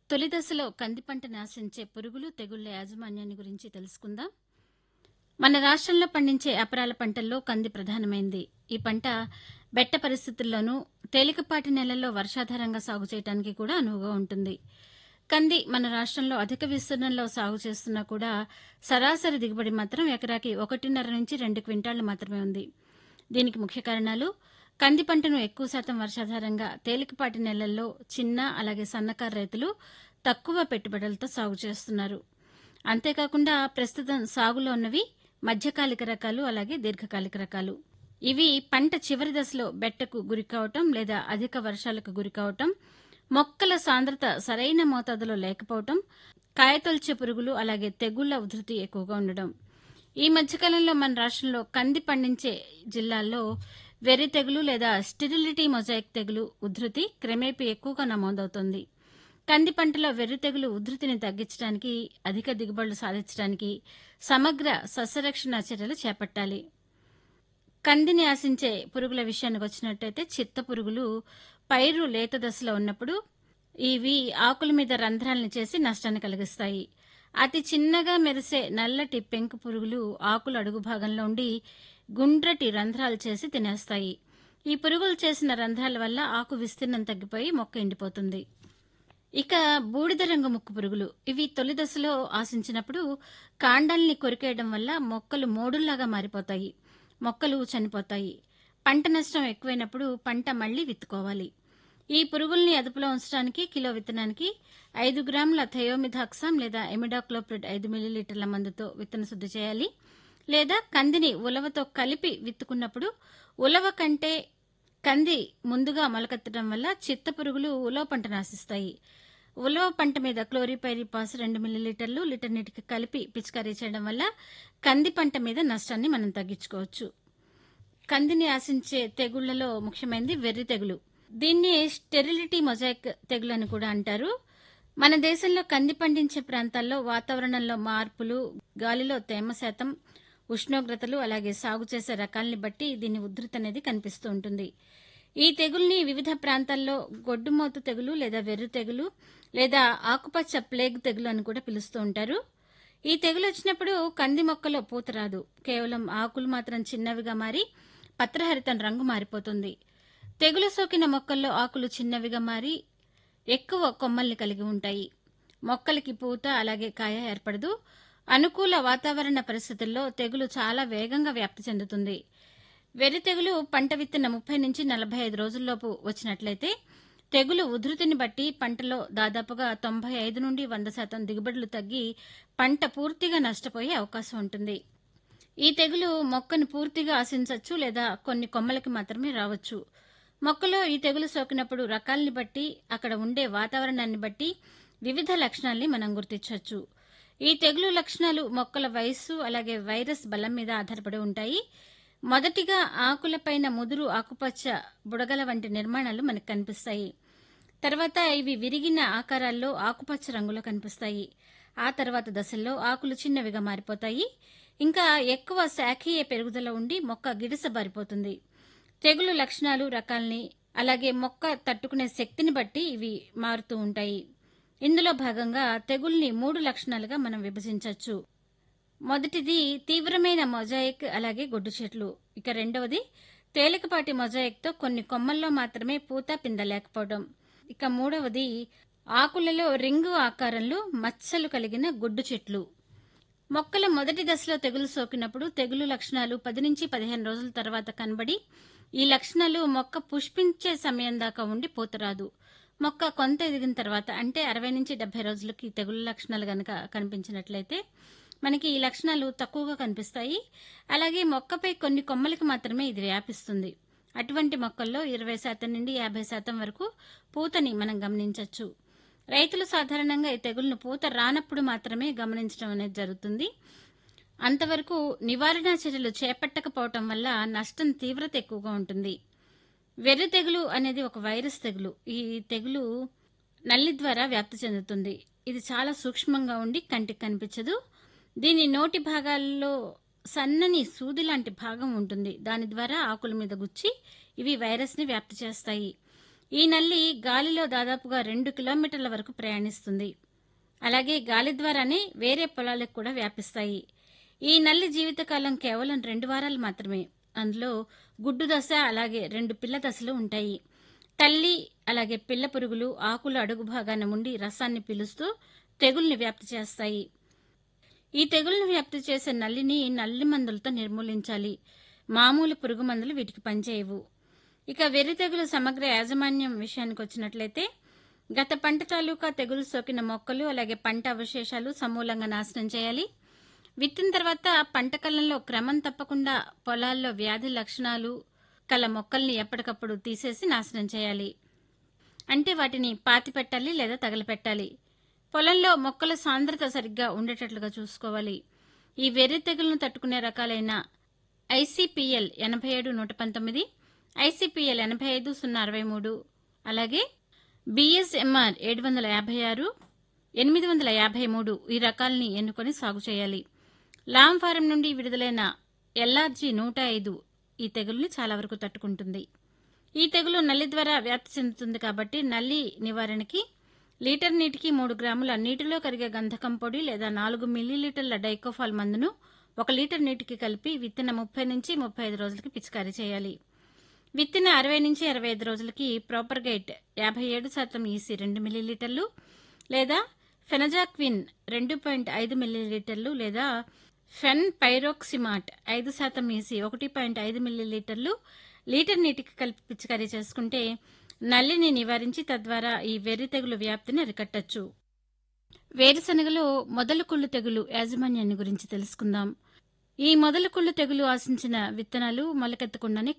తొలి దశలో కంది పంటను ఆశించే పురుగులు తెగుళ్ల యాజమాన్యాన్ని గురించి తెలుసుకుందాం మన రాష్ట్రంలో పండించే అపరాల పంటల్లో కంది ప్రధానమైంది ఈ పంట బెట్ట పరిస్థితుల్లోనూ తేలికపాటి నెలల్లో వర్షాధారంగా సాగు చేయడానికి కూడా అనువుగా ఉంటుంది కంది మన రాష్ట్రంలో అధిక విస్తీర్ణంలో సాగు చేస్తున్నా కూడా సరాసరి దిగుబడి మాత్రం ఎకరాకి ఒకటిన్నర నుంచి రెండు క్వింటాళ్లు మాత్రమే ఉంది దీనికి ముఖ్య కారణాలు కంది పంటను ఎక్కువ శాతం వర్షాధారంగా తేలికపాటి నెలల్లో చిన్న అలాగే సన్నకారు రైతులు తక్కువ పెట్టుబడులతో సాగు చేస్తున్నారు అంతేకాకుండా ప్రస్తుతం సాగులో ఉన్నవి మధ్యకాలిక రకాలు అలాగే దీర్ఘకాలిక రకాలు ఇవి పంట చివరి దశలో బెట్టకు గురికావటం లేదా అధిక వర్షాలకు గురికావటం మొక్కల సాంద్రత సరైన మోతాదులో లేకపోవటం కాయతొలిచే పురుగులు అలాగే తెగుళ్ల ఉధృతి ఎక్కువగా ఉండడం ఈ మధ్యకాలంలో మన రాష్ట్రంలో కంది పండించే జిల్లాల్లో వెర్రి తెగులు లేదా స్టిరిలిటీ మొజాయిక్ తెగులు ఉధృతి క్రమేపీ ఎక్కువగా నమోదవుతోంది కంది పంటలో వెర్రి తెగులు ఉధృతిని తగ్గించడానికి అధిక దిగుబడులు సాధించడానికి సమగ్ర సస్యరక్షణ చర్యలు చేపట్టాలి కందిని ఆశించే పురుగుల విషయానికి వచ్చినట్టయితే చిత్త పురుగులు పైరు లేత దశలో ఉన్నప్పుడు ఇవి ఆకుల మీద రంధ్రాలను చేసి నష్టాన్ని కలిగిస్తాయి అతి చిన్నగా మెరిసే నల్లటి పెంకు పురుగులు ఆకుల అడుగు భాగంలో ఉండి గుండ్రటి రంధ్రాలు చేసి తినేస్తాయి ఈ పురుగులు చేసిన రంధ్రాల వల్ల ఆకు విస్తీర్ణం తగ్గిపోయి మొక్క ఎండిపోతుంది ఇక బూడిద రంగు ముక్కు పురుగులు ఇవి తొలి దశలో ఆశించినప్పుడు కాండాల్ని కొరికేయడం వల్ల మొక్కలు మోడుల్లాగా మారిపోతాయి మొక్కలు చనిపోతాయి పంట నష్టం ఎక్కువైనప్పుడు పంట మళ్లీ విత్తుకోవాలి ఈ పురుగుల్ని అదుపులో ఉంచడానికి కిలో విత్తనానికి ఐదు గ్రాముల థయోమిథాక్సాం లేదా ఎమిడాక్లోప్రిడ్ ఐదు మిల్లీలీటర్ల మందుతో విత్తన శుద్ధి చేయాలి లేదా కందిని ఉలవతో కలిపి విత్తుకున్నప్పుడు ఉలవ కంటే కంది ముందుగా మొలకెత్తడం వల్ల చిత్త పురుగులు ఉలవ పంట నాశిస్తాయి ఉలవ పంట మీద క్లోరిపైరిపాస్ రెండు మిల్లీలీటర్లు లీటర్ నీటికి కలిపి పిచికారీ చేయడం వల్ల కంది పంట మీద నష్టాన్ని మనం తగ్గించుకోవచ్చు కందిని ఆశించే తెగుళ్లలో ముఖ్యమైనది వెర్రి తెగులు దీన్ని స్టెరిలిటీ మొజాయిక్ తెగులు అని కూడా అంటారు మన దేశంలో కంది పండించే ప్రాంతాల్లో వాతావరణంలో మార్పులు గాలిలో తేమ శాతం ఉష్ణోగ్రతలు అలాగే సాగు చేసే రకాల్ని బట్టి దీని ఉధృతి అనేది కనిపిస్తూ ఉంటుంది ఈ తెగుల్ని వివిధ ప్రాంతాల్లో గొడ్డుమోతు తెగులు లేదా వెర్రు తెగులు లేదా ఆకుపచ్చ ప్లేగ్ తెగులు అని కూడా పిలుస్తూ ఉంటారు ఈ తెగులు వచ్చినప్పుడు కంది మొక్కలో పూత రాదు కేవలం ఆకులు మాత్రం చిన్నవిగా మారి పత్రహరితం రంగు మారిపోతుంది తెగులు సోకిన మొక్కల్లో ఆకులు చిన్నవిగా మారి ఎక్కువ కొమ్మల్ని కలిగి ఉంటాయి మొక్కలకి పూత అలాగే కాయ ఏర్పడదు అనుకూల వాతావరణ పరిస్థితుల్లో తెగులు చాలా వేగంగా వ్యాప్తి చెందుతుంది వెర్రి తెగులు పంట విత్తిన ముప్పై నుంచి నలభై ఐదు రోజుల్లోపు వచ్చినట్లయితే తెగులు ఉధృతిని బట్టి పంటలో దాదాపుగా తొంభై ఐదు నుండి వంద శాతం దిగుబడులు తగ్గి పంట పూర్తిగా నష్టపోయే అవకాశం ఉంటుంది ఈ తెగులు మొక్కను పూర్తిగా ఆశించవచ్చు లేదా కొన్ని కొమ్మలకి మాత్రమే రావచ్చు మొక్కలో ఈ తెగులు సోకినప్పుడు రకాల్ని బట్టి అక్కడ ఉండే వాతావరణాన్ని బట్టి వివిధ లక్షణాల్ని మనం గుర్తించవచ్చు ఈ తెగులు లక్షణాలు మొక్కల వయస్సు అలాగే వైరస్ బలం మీద ఆధారపడి ఉంటాయి మొదటిగా ఆకులపైన ముదురు ఆకుపచ్చ బుడగల వంటి నిర్మాణాలు మనకు కనిపిస్తాయి తర్వాత ఇవి విరిగిన ఆకారాల్లో ఆకుపచ్చ రంగులో కనిపిస్తాయి ఆ తర్వాత దశల్లో ఆకులు చిన్నవిగా మారిపోతాయి ఇంకా ఎక్కువ శాఖీయ పెరుగుదల ఉండి మొక్క గిడసబారిపోతుంది తెగులు లక్షణాలు రకాల్ని అలాగే మొక్క తట్టుకునే శక్తిని బట్టి ఇవి మారుతూ ఉంటాయి ఇందులో భాగంగా తెగుల్ని మూడు లక్షణాలుగా మనం విభజించవచ్చు మొదటిది తీవ్రమైన మొజాయిక్ అలాగే గొడ్డు చెట్లు ఇక రెండవది తేలికపాటి మొజాయిక్తో కొన్ని కొమ్మల్లో మాత్రమే పూత పింద లేకపోవడం ఇక మూడవది ఆకులలో రింగు ఆకారంలో మచ్చలు కలిగిన గొడ్డు చెట్లు మొక్కల మొదటి దశలో తెగులు సోకినప్పుడు తెగులు లక్షణాలు పది నుంచి పదిహేను రోజుల తర్వాత కనబడి ఈ లక్షణాలు మొక్క పుష్పించే సమయం దాకా ఉండి పోతరాదు మొక్క కొంత ఎదిగిన తర్వాత అంటే అరవై నుంచి డెబ్బై రోజులకి తెగులు లక్షణాలు గనక కనిపించినట్లయితే మనకి ఈ లక్షణాలు తక్కువగా కనిపిస్తాయి అలాగే మొక్కపై కొన్ని కొమ్మలకి మాత్రమే ఇది వ్యాపిస్తుంది అటువంటి మొక్కల్లో ఇరవై శాతం నుండి యాభై శాతం వరకు పూతని మనం గమనించవచ్చు రైతులు సాధారణంగా ఈ తెగులను పూత రానప్పుడు మాత్రమే గమనించడం అనేది జరుగుతుంది అంతవరకు నివారణ చర్యలు చేపట్టకపోవటం వల్ల నష్టం తీవ్రత ఎక్కువగా ఉంటుంది వెర్రి తెగులు అనేది ఒక వైరస్ తెగులు ఈ తెగులు నల్లి ద్వారా వ్యాప్తి చెందుతుంది ఇది చాలా సూక్ష్మంగా ఉండి కంటికి కనిపించదు దీని నోటి భాగాల్లో సన్నని సూది లాంటి భాగం ఉంటుంది దాని ద్వారా ఆకుల మీద గుచ్చి ఇవి వైరస్ని వ్యాప్తి చేస్తాయి ఈ నల్లి గాలిలో దాదాపుగా రెండు కిలోమీటర్ల వరకు ప్రయాణిస్తుంది అలాగే గాలి ద్వారానే వేరే పొలాలకు కూడా వ్యాపిస్తాయి ఈ నల్లి జీవితకాలం కేవలం రెండు వారాలు మాత్రమే అందులో గుడ్డు దశ అలాగే రెండు పిల్ల దశలు ఉంటాయి తల్లి అలాగే పిల్ల పురుగులు ఆకుల అడుగు భాగాన ఉండి రసాన్ని పీలుస్తూ తెగుల్ని వ్యాప్తి చేస్తాయి ఈ తెగుల్ని వ్యాప్తి చేసే నల్లిని నల్లి మందులతో నిర్మూలించాలి మామూలు పురుగు మందులు వీటికి పనిచేయవు ఇక వెర్రి తెగులు సమగ్ర యాజమాన్యం విషయానికి వచ్చినట్లయితే గత పంట తాలూకా తెగులు సోకిన మొక్కలు అలాగే పంట అవశేషాలు సమూలంగా నాశనం చేయాలి విత్తిన తర్వాత పంట కాలంలో క్రమం తప్పకుండా పొలాల్లో వ్యాధి లక్షణాలు కల మొక్కల్ని ఎప్పటికప్పుడు తీసేసి నాశనం చేయాలి అంటే వాటిని పాతి పెట్టాలి లేదా తగలపెట్టాలి పొలంలో మొక్కల సాంద్రత సరిగ్గా ఉండేటట్లుగా చూసుకోవాలి ఈ వెర్రి తెగులను తట్టుకునే రకాలైన ఐసీపీఎల్ ఎనభై ఏడు నూట పంతొమ్మిది ఐసీపీఎల్ ఎనభై ఐదు సున్నా అరవై మూడు అలాగే బిఎస్ఎంఆర్ ఏడు వందల యాభై ఆరు ఎనిమిది వందల యాభై మూడు ఈ రకాలని ఎన్నుకొని సాగు చేయాలి లామ్ ఫారం నుండి విడుదలైన ఎల్ఆర్జీ నూట ఐదు ఈ తెగుల్ని చాలా వరకు తట్టుకుంటుంది ఈ తెగులు నల్లి ద్వారా వ్యాప్తి చెందుతుంది కాబట్టి నల్లి నివారణకి లీటర్ నీటికి మూడు గ్రాముల నీటిలో కరిగే గంధకం పొడి లేదా నాలుగు మిల్లీలీటర్ల డైకోఫాల్ మందును ఒక లీటర్ నీటికి కలిపి విత్తిన ముప్పై నుంచి ముప్పై ఐదు రోజులకి పిచికారీ చేయాలి విత్తిన అరవై నుంచి అరవై ఐదు రోజులకి ప్రాపర్ గైట్ యాభై ఏడు శాతం ఈసీ రెండు మిల్లీలీటర్లు లేదా ఫెనజాక్విన్ రెండు పాయింట్ ఐదు మిల్లీలీటర్లు లేదా ఫెన్ పైరోక్సిమాట్ ఐదు శాతం ఈసీ ఒకటి పాయింట్ ఐదు మిల్లీలీటర్లు లీటర్ నీటికి కలిపి పిచికారీ చేసుకుంటే నల్లిని నివారించి తద్వారా ఈ వెర్రి తెగులు వ్యాప్తిని అరికట్టచ్చు వేరుశనగలో మొదలు కుళ్ళు తెగులు యాజమాన్యాన్ని గురించి తెలుసుకుందాం ఈ మొదలు కుళ్ళు తెగులు ఆశించిన విత్తనాలు మొలకెత్తకుండానే